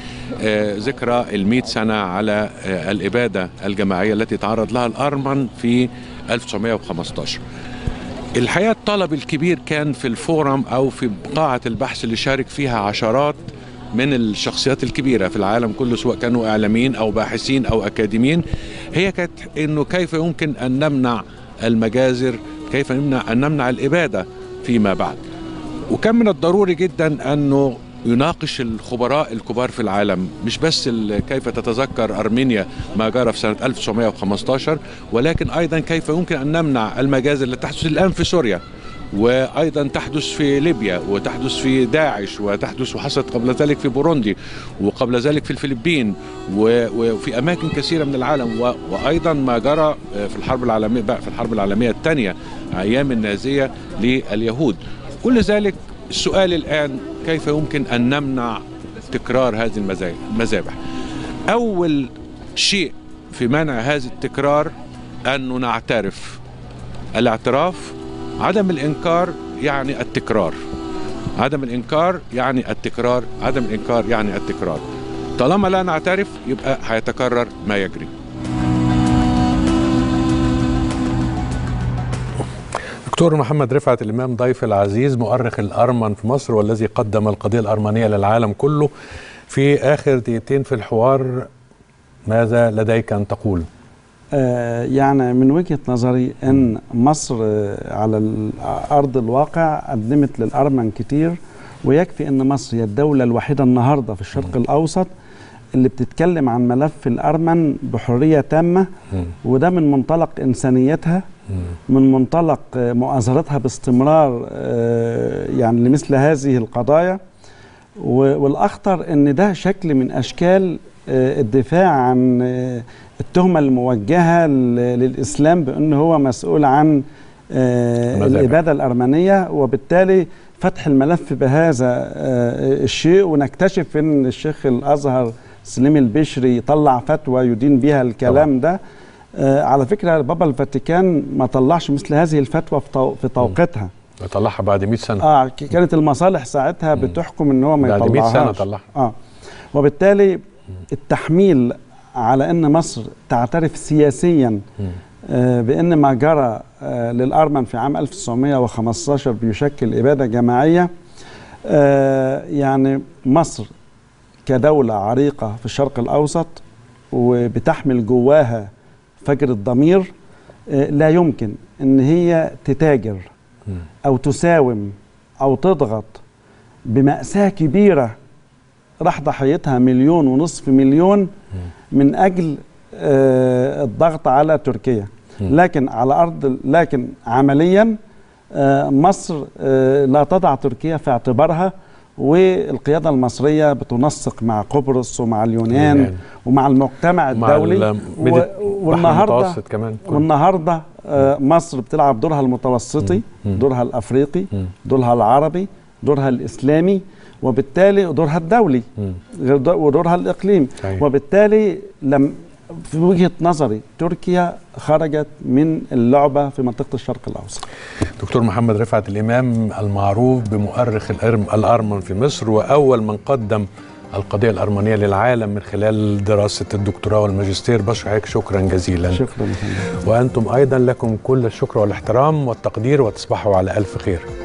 بذكرى ال سنه على آه، الاباده الجماعيه التي تعرض لها الارمن في 1915 الحقيقه الطلب الكبير كان في الفورم او في قاعه البحث اللي شارك فيها عشرات من الشخصيات الكبيره في العالم كله سواء كانوا اعلاميين او باحثين او اكاديميين هي كانت انه كيف يمكن ان نمنع المجازر كيف نمنع ان نمنع الاباده فيما بعد وكان من الضروري جدا انه يناقش الخبراء الكبار في العالم مش بس ال- كيف تتذكر ارمينيا ما جرى في سنه 1915 ولكن ايضا كيف يمكن ان نمنع المجازر التي تحدث الان في سوريا وايضا تحدث في ليبيا وتحدث في داعش وتحدث وحصلت قبل ذلك في بوروندي وقبل ذلك في الفلبين و- وفي اماكن كثيره من العالم و- وايضا ما جرى في الحرب العالميه بقى في الحرب العالميه الثانيه ايام النازيه لليهود كل ذلك السؤال الان كيف يمكن ان نمنع تكرار هذه المزا- المذابح اول شيء في منع هذا التكرار انه نعترف الاعتراف عدم الانكار يعني التكرار عدم الانكار يعني التكرار عدم الانكار يعني التكرار طالما لا نعترف يبقى هيتكرر ما يجري دكتور محمد رفعت الإمام ضيف العزيز مؤرخ الأرمن في مصر والذي قدم القضية الأرمنية للعالم كله في آخر دقيقتين في الحوار ماذا لديك أن تقول؟ آه، يعني من وجهة نظري أن مصر آه، على ال- أرض الواقع قدمت للأرمن كتير ويكفي أن مصر هي الدولة الوحيدة النهاردة في الشرق الأوسط اللي بتتكلم عن ملف الأرمن بحرية تامة وده من منطلق إنسانيتها من منطلق آه، مؤازرتها باستمرار آه، يعني لمثل هذه القضايا و- والأخطر أن ده شكل من أشكال آه، الدفاع عن آه، التهمة الموجهة ل- للإسلام بأنه هو مسؤول عن آه، المذابح. الإبادة الأرمنية وبالتالي فتح الملف بهذا آه، الشيء ونكتشف أن الشيخ الأزهر سليم البشري طلع فتوى يدين بها الكلام ده آه، على فكرة بابا الفاتيكان ما طلعش مثل هذه الفتوى في تو- في توقيتها طلعها بعد 100 سنه اه ك- كانت المصالح ساعتها بتحكم ان هو ما بعد 100 يطلعهاش سنة طلعها. اه وبالتالي التحميل على ان مصر تعترف سياسيا آه بان ما جرى آه للارمن في عام 1915 بيشكل اباده جماعيه آه يعني مصر كدوله عريقه في الشرق الاوسط وبتحمل جواها فجر الضمير آه لا يمكن ان هي تتاجر او تساوم او تضغط بمأساة كبيرة راح ضحيتها مليون ونصف مليون من اجل آه، الضغط على تركيا لكن على ارض لكن عمليا آه، مصر آه، لا تضع تركيا في اعتبارها والقياده المصريه بتنسق مع قبرص ومع اليونان اليونان. ومع المجتمع مع الدولي ال- و- ميدي- والنهارده بحر المتوسط كمان كله. والنهارده آه، مصر بتلعب دورها المتوسطي دورها الافريقي دورها العربي دورها الاسلامي وبالتالي دورها الدولي غير دو- ودورها الاقليمي صحيح. وبالتالي لم في وجهه نظري تركيا خرجت من اللعبه في منطقه الشرق الاوسط دكتور محمد رفعت الإمام المعروف بمؤرخ الأرم- الأرمن في مصر وأول من قدم القضية الأرمنية للعالم من خلال دراسة الدكتوراه والماجستير بشكرك شكرا جزيلا شكرا لكم وأنتم أيضا لكم كل الشكر والاحترام والتقدير وتصبحوا على ألف خير